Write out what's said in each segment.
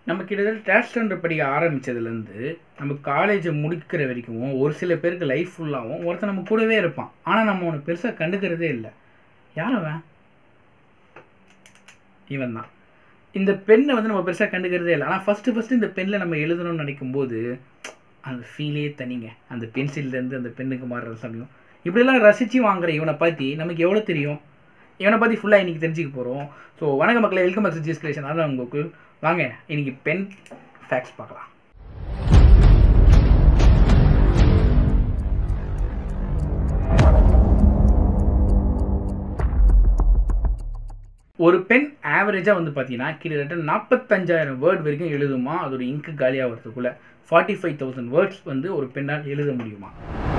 நம்ம கிட்டத்தட்ட third standard படிக்க ஆரம்பித்ததுலேருந்து நம்ம காலேஜை முடிக்கிற வரைக்கும் ஒரு சில பேருக்கு லைஃப் ஃபுல்லாகவும் ஒருத்தன் நம்ம கூடவே இருப்பான் ஆனால் நம்ம அவனை பெருசாக கண்டுக்கிறதே இல்லை யார் அவன் இவன் தான் இந்த பெண்ணை வந்து நம்ம பெருசாக கண்டுக்கிறதே இல்லை ஆனால் ஃபஸ்ட்டு ஃபஸ்ட்டு இந்த பெண்ணில் நம்ம எழுதணும்னு நினைக்கும் போது அந்த ஃபீலே தனிங்க அந்த பென்சில்லேருந்து அந்த பெண்ணுக்கு மாறுற சமயம் இப்படிலாம் ரசித்து வாங்குற இவனை பற்றி நமக்கு எவ்வளோ தெரியும் இவனை பற்றி ஃபுல்லாக இன்றைக்கி தெரிஞ்சுக்க போகிறோம் ஸோ வணக்க மக்களை வெல்கம் பேக் ஜிஎஸ் கிரியேஷன் அதான் உங்களுக்கு வாங்க இன்றைக்கி பென் ஃபேக்ட்ஸ் பார்க்கலாம் ஒரு பென் ஆவரேஜாக வந்து பார்த்தீங்கன்னா கிட்டத்தட்ட நாற்பத்தஞ்சாயிரம் வேர்ட் வரைக்கும் எழுதுமா அதோட இங்கு காலியாகிறதுக்குள்ளே ஃபார்ட்டி ஃபைவ் தௌசண்ட் வேர்ட்ஸ் வந்து ஒரு பெண்ணால் எழுத முடியுமா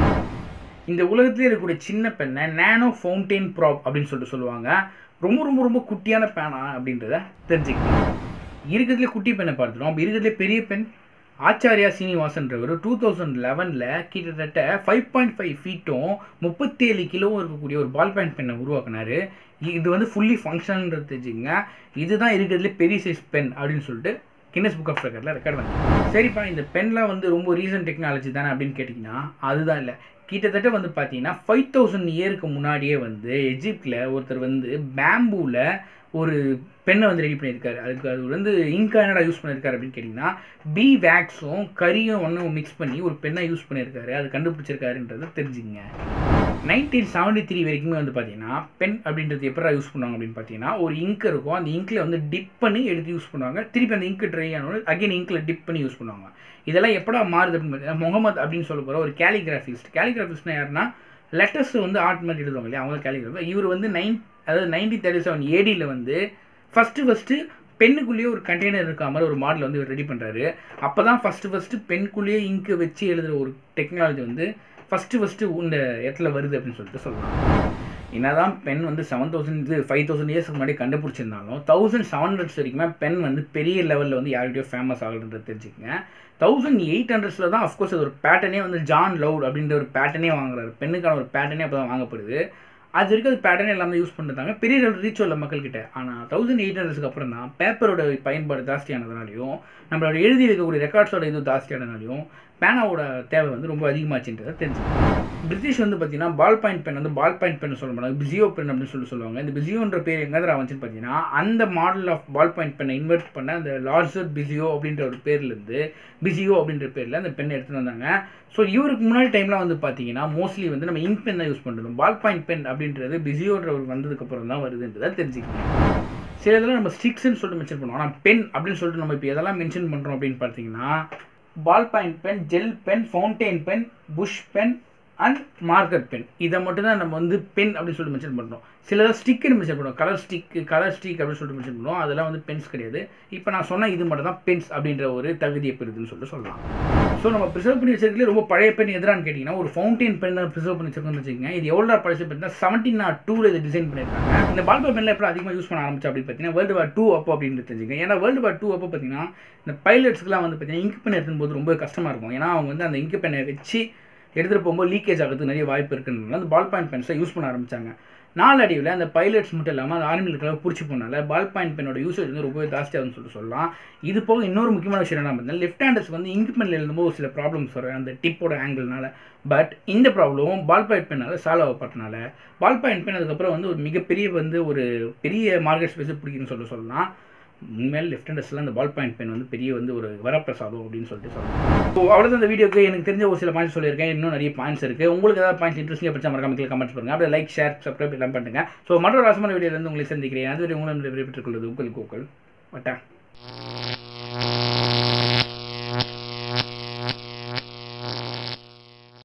இந்த உலகத்திலே இருக்கக்கூடிய சின்ன பெண்ணை நேனோ ஃபவுண்டெயின் ப்ராப் அப்படின்னு சொல்லிட்டு சொல்லுவாங்க ரொம்ப ரொம்ப ரொம்ப குட்டியான பேனா அப்படின்றத தெரிஞ்சுக்கணும் இருக்கிறதுலே குட்டி பெண்ணை பார்த்துட்டோம் அப்போ இருக்கிறதுலே பெரிய பெண் ஆச்சாரியா சீனிவாசன்றவர் டூ தௌசண்ட் லெவனில் கிட்டத்தட்ட ஃபைவ் பாயிண்ட் ஃபைவ் ஃபீட்டும் முப்பத்தேழு கிலோவும் இருக்கக்கூடிய ஒரு பால் பாயிண்ட் பெண்ணை உருவாக்குனாரு இது வந்து ஃபுல்லி ஃபங்க்ஷன்ன்றது தெரிஞ்சுங்க இதுதான் இருக்கிறதுலே பெரிய சைஸ் பென் அப்படின்னு சொல்லிட்டு கின்னஸ் புக் ஆஃப் ரெக்கார்டில் ரெக்கார்ட் பண்ணி சரிப்பா இந்த பென்லாம் வந்து ரொம்ப ரீசன்ட் டெக்னாலஜி தானே அப்படின்னு கேட்டிங்கன்னா அதுதான் இல்லை கிட்டத்தட்ட வந்து பார்த்தீங்கன்னா ஃபைவ் தௌசண்ட் இயருக்கு முன்னாடியே வந்து எஜிப்டில் ஒருத்தர் வந்து பேம்பூவில் ஒரு பெண்ணை வந்து ரெடி பண்ணியிருக்காரு அதுக்கு அது வந்து இங்கா என்னடா யூஸ் பண்ணியிருக்காரு அப்படின்னு கேட்டிங்கன்னா பி வேக்ஸும் கரியும் ஒன்றும் மிக்ஸ் பண்ணி ஒரு பெண்ணை யூஸ் பண்ணியிருக்காரு அது கண்டுபிடிச்சிருக்காருன்றதை தெரிஞ்சுங்க நைன்டீன் செவன்டி த்ரீ வரைக்குமே வந்து பார்த்தீங்கன்னா பென் அப்படின்றது எப்படா யூஸ் பண்ணுவாங்க அப்படின்னு பார்த்தீங்கன்னா ஒரு இங்க் இருக்கும் அந்த இங்கில் வந்து டிப் பண்ணி எடுத்து யூஸ் பண்ணுவாங்க திருப்பி அந்த இங்க் ட்ரை ஆனோட அகைன் இங்கில் டிப் பண்ணி யூஸ் பண்ணுவாங்க இதெல்லாம் எப்படா மாறுது அப்படின்னு பார்த்தீங்கன்னா முகமது அப்படின்னு சொல்ல போகிற ஒரு கேலிகிராஃபிஸ்ட் கேலிகிராஃபிஸ்ட்னா யாருன்னா லெட்டர்ஸ் வந்து ஆர்ட் மாதிரி எழுதுவாங்க இல்லையா அவங்க கேலிகிராஃபி இவர் வந்து நைன் அதாவது நைன்டீன் தேர்ட்டி செவன் ஏடியில் வந்து ஃபஸ்ட்டு ஃபஸ்ட்டு பெண்ணுக்குள்ளேயே ஒரு கண்டெய்னர் இருக்க மாதிரி ஒரு மாடல் வந்து இவர் ரெடி பண்ணுறாரு அப்போ தான் ஃபஸ்ட்டு ஃபஸ்ட்டு பெண்ணுக்குள்ளேயே இங்கு வச்சு எழுதுகிற ஒரு டெக்னாலஜி வந்து ஃபஸ்ட்டு ஃபஸ்ட்டு இந்த இடத்துல வருது அப்படின்னு சொல்லிட்டு சொல்லலாம் என்னதான் பென் வந்து செவன் தௌசண்ட் இது ஃபைவ் தௌசண்ட் இயர்ஸ்க்கு முன்னாடி கண்டுபிடிச்சிருந்தாலும் தௌசண்ட் செவன் ஹண்ட்ரட்ஸ் வரைக்குமே பென் வந்து பெரிய லெவலில் வந்து யார்கிட்டயோ ஃபேமஸ் ஆகுதுன்றது தெரிஞ்சுக்கங்க தௌசண்ட் எயிட் ஹண்ட்ரட்ஸில் தான் அஃப்கோர்ஸ் அது ஒரு பேட்டர்னே வந்து ஜான் லவுட் அப்படின்ற ஒரு பேட்டர்னே வாங்குறாரு பெண்ணுக்கான ஒரு பேட்டர்னே அப்போ தான் வாங்கப்படுது அது வரைக்கும் அது பேட்டர்ன் எல்லாமே யூஸ் பண்ணிருந்தாங்க பெரிய லெவல் ரீச் உள்ள மக்கள்கிட்ட ஆனால் தௌசண்ட் எயிட் ஹண்ட்ரட்ஸ்க்கு அப்புறம் தான் பேப்பரோட பயன்பாடு ஜாஸ்தியானதுனாலையும் நம்மளோட எழுதி வைக்கக்கூடிய ரெக்கார்ட்ஸோட இது ஜாஸ்தியானதுனாலையும் பேனாவோட தேவை வந்து ரொம்ப அதிகமாச்சுன்றதை தெரிஞ்சுக்கணும் பிரிட்டிஷ் வந்து பார்த்தீங்கன்னா பால் பாயிண்ட் பென் வந்து பால் பாயிண்ட் பென் சொல்ல மாட்டாங்க பிசியோ பென் அப்படின்னு சொல்லி சொல்லுவாங்க இந்த பிசியோன்ற பேர் எங்கே வந்துச்சுன்னு பார்த்தீங்கன்னா அந்த மாடல் ஆஃப் பால் பாயிண்ட் பெண்ணை இன்வெர்ட் பண்ண அந்த லார்ஜர் பிசியோ அப்படின்ற ஒரு பேர்லேருந்து பிசியோ அப்படின்ற பேரில் அந்த பெண்ணை எடுத்துகிட்டு வந்தாங்க ஸோ இவருக்கு முன்னாடி டைம்லாம் வந்து பார்த்தீங்கன்னா மோஸ்ட்லி வந்து நம்ம இங்க் பென் தான் யூஸ் பண்ணுறோம் பால் பாயிண்ட் பென் அப்படின்றது பிசியோன்ற ஒரு வந்ததுக்கப்புறம் தான் வருதுன்றதை தெரிஞ்சுக்கணும் சில இதெல்லாம் நம்ம ஸ்டிக்ஸ்ன்னு சொல்லிட்டு மென்ஷன் பண்ணுவோம் ஆனால் பென் அப்படின்னு சொல்லிட்டு நம்ம இப்போ எதெல்லாம் மென்ஷன் பண்ணுறோம் அப்படின்னு பார்த்தீங்கன்னா ball point pen gel pen fountain pen push pen and marker pen இதை மட்டும் தான் நம்ம வந்து பென் அப்படின்னு சொல்லிட்டு மென்ஷன் பண்ணுறோம் சிலதான் ஸ்டிக்குன்னு மென்ஷன் பண்ணுவோம் கலர் ஸ்டிக் கலர் ஸ்டிக் அப்படின்னு சொல்லிட்டு மென்ஷன் பண்ணுவோம் அதெல்லாம் வந்து பென்ஸ் கிடையாது இப்போ நான் சொன்ன இது மட்டும் தான் பென்ஸ் அப்படின்ற ஒரு தகுதியை பெறுதுன்னு சொல்லிட்டு சொல்லலாம் ஸோ நம்ம ப்ரிசர்வ் பண்ணி வச்சிருக்கல ரொம்ப பழைய பென் எதிரான்னு கேட்டிங்கன்னா ஒரு ஃபவுண்டைன் பென் தான் ப்ரிசர்வ் பண்ணி வச்சிருக்கோம்னு வச்சுக்கோங்க இது எவ்வளோ பழைய பென் தான் செவன்டீன் நாட் டூவில் இது டிசைன் பண்ணியிருக்காங்க இந்த பால் பென்ல எப்போ அதிகமாக யூஸ் பண்ண ஆரம்பிச்சு அப்படின்னு பார்த்தீங்கன்னா வேர்ல்டு வார் டூ அப்போ அப்படின்னு தெரிஞ்சுங்க ஏன்னா வேர்ல்டு வார் டூ அப்போ பார்த்தீங்கன்னா இந்த பைலட்ஸ்க்குலாம் வந்து பார்த்தீங்கன்னா இங்க் பென் எடுத்துன்னு போது ரொம்ப கஷ்டமாக இருக்கும் ஏன்னா அவங்க வந்து அந்த இங்க் பெண்ணை வச்சு எடுத்துகிட்டு போகும்போது லீக்கேஜ் ஆகிறதுக்கு நிறைய வாய்ப்பு இருக்குன்றதுனால அந்த பால் பாயிண்ட் பென்ஸை யூஸ் பண்ண ஆரம்பிச்சாங்க நாளடைவில் அந்த பைலட்ஸ் மட்டும் இல்லாமல் அந்த ஆர்மியில் இருக்கிற பிடிச்சி போனால பால் பாயிண்ட் பெண்ணோட யூசேஜ் வந்து ரொம்பவே ஜாஸ்தியாகும்னு சொல்லிட்டு சொல்லலாம் இது போக இன்னொரு முக்கியமான விஷயம் என்ன பார்த்தீங்கன்னா லெஃப்ட் ஹேண்டர்ஸ் வந்து இங்க் பெண்ணில் எழுதும்போது சில ப்ராப்ளம்ஸ் வரும் அந்த டிப்போட ஆங்கிள்னால பட் இந்த ப்ராப்ளமும் பால் பாயிண்ட் பெண்ணால் சால்வ் ஆகப்பட்டனால பால் பாயிண்ட் பென் அதுக்கப்புறம் வந்து ஒரு மிகப்பெரிய வந்து ஒரு பெரிய மார்க்கெட் ஸ்பேஸ் பிடிக்குன்னு சொல்ல சொல்லலாம் உண்மையில் லெஃப்ட் ஹேண்டர்ஸ்லாம் அந்த பால் பாயிண்ட் பென் வந்து பெரிய வந்து ஒரு வரப்பிரசாதம் அப்படின்னு சொல்லிட்டு சொல்லலாம் ஸோ அவ்வளோதான் இந்த வீடியோக்கு எனக்கு தெரிஞ்ச ஒரு சில பாயிண்ட்ஸ் சொல்லியிருக்கேன் இன்னும் நிறைய பாயிண்ட்ஸ் இருக்குது உங்களுக்கு ஏதாவது பாயிண்ட்ஸ் இன்ட்ரெஸ்டிங்காக படிச்சா மறக்காம கீழே கமெண்ட்ஸ் பண்ணுங்கள் அப்படியே லைக் ஷேர் சப்ஸ்கிரைப் எல்லாம் பண்ணுங்க ஸோ மற்றொரு ரசமான வீடியோலேருந்து உங்களை சந்திக்கிறேன் அது உங்களை விடைபெற்றுக் கொள்வது உங்கள் கூகுள் வட்டா